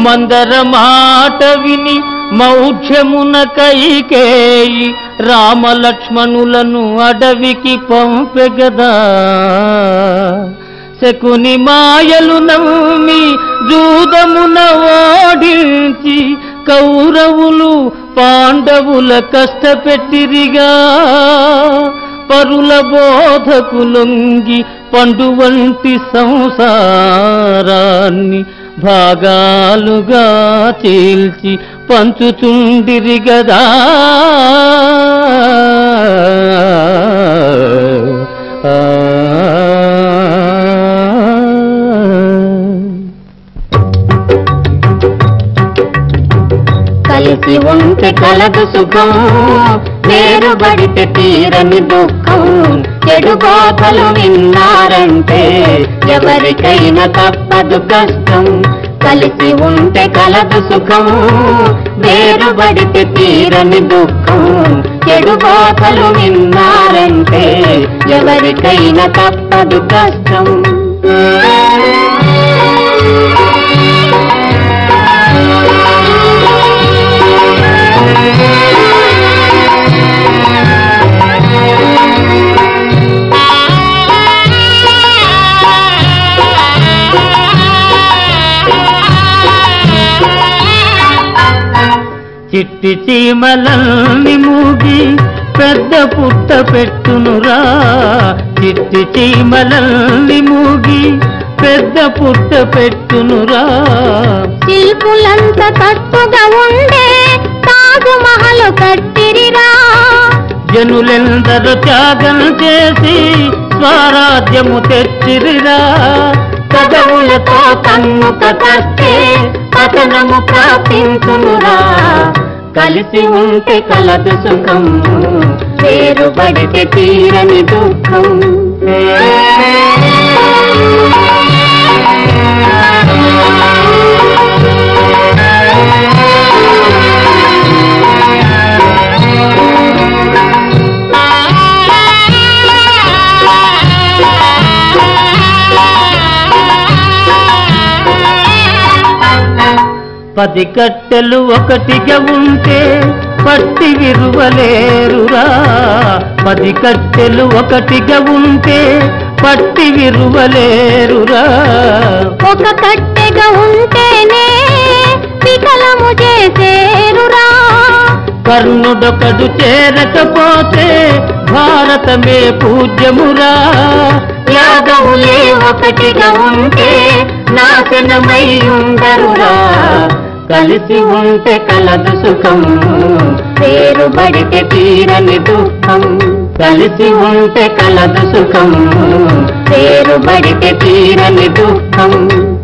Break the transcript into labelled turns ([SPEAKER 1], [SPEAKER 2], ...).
[SPEAKER 1] మందర మాట విని మౌఢ్యమున కైకేయి రామలక్ష్మణులను అడవికి పంపెగదా శకుని మాయలు నమ్మి జూదమున ఓడించి కౌరవులు పాండవుల కష్టపెట్టిరిగా పరుల బోధకులొంగి పండు వంటి సంసారాన్ని భాగాలుగా చీల్చి పంచుచుండిరి గదా
[SPEAKER 2] కలిసి ఉంటే కలదు సుఖం వేరుబడితే తీరని దుఃఖం చెడు బోధలు విన్నారంటే ఎవరికైనా తప్పదు కష్టం కలిసి ఉంటే కలదు సుఖం వేరుబడితే తీరని దుఃఖం చెడు బోధలు విన్నారంటే ఎవరికైనా తప్పదు కష్టం
[SPEAKER 1] చిట్టి చీమలల్ని మూగి పెద్ద పుట్ట పెట్టునురా చిట్టి చీమలల్ని మూగి పెద్ద పుట్ట పెట్టునురా
[SPEAKER 2] శిల్పులంత కట్టుగా ఉండే తాగు మహలు కట్టిరిరా
[SPEAKER 1] జనులెందరూ త్యాగం చేసి స్వరాజ్యము తెచ్చిరిరా
[SPEAKER 2] కదవులతో కన్నుక కట్టే పతనము ప్రాప్తించునురా కలిసి ఉంటే కలదు సుఖం వేరుబడితే తీరని దుఃఖం
[SPEAKER 1] పది కట్టెలు ఒకటిగా ఉంటే పట్టి విరువలేరురా పది కట్టెలు ఒకటిగా ఉంటే పట్టి విరువలేరురా
[SPEAKER 2] ఒక కట్టెగా ఉంటేనే వికలము చేసేరురా
[SPEAKER 1] కర్ణుడొకడు చేరకపోతే భారతమే పూజ్యమురా
[SPEAKER 2] యాదవులే ఒకటిగా ఉంటే నాశనమై ఉండరురా కలిసి ఉంటే కలదు సుఖం వేరుబడితే తీరని దుఃఖం కలిసి ఉంటే కలదు సుఖం వేరుబడితే తీరని దుఃఖం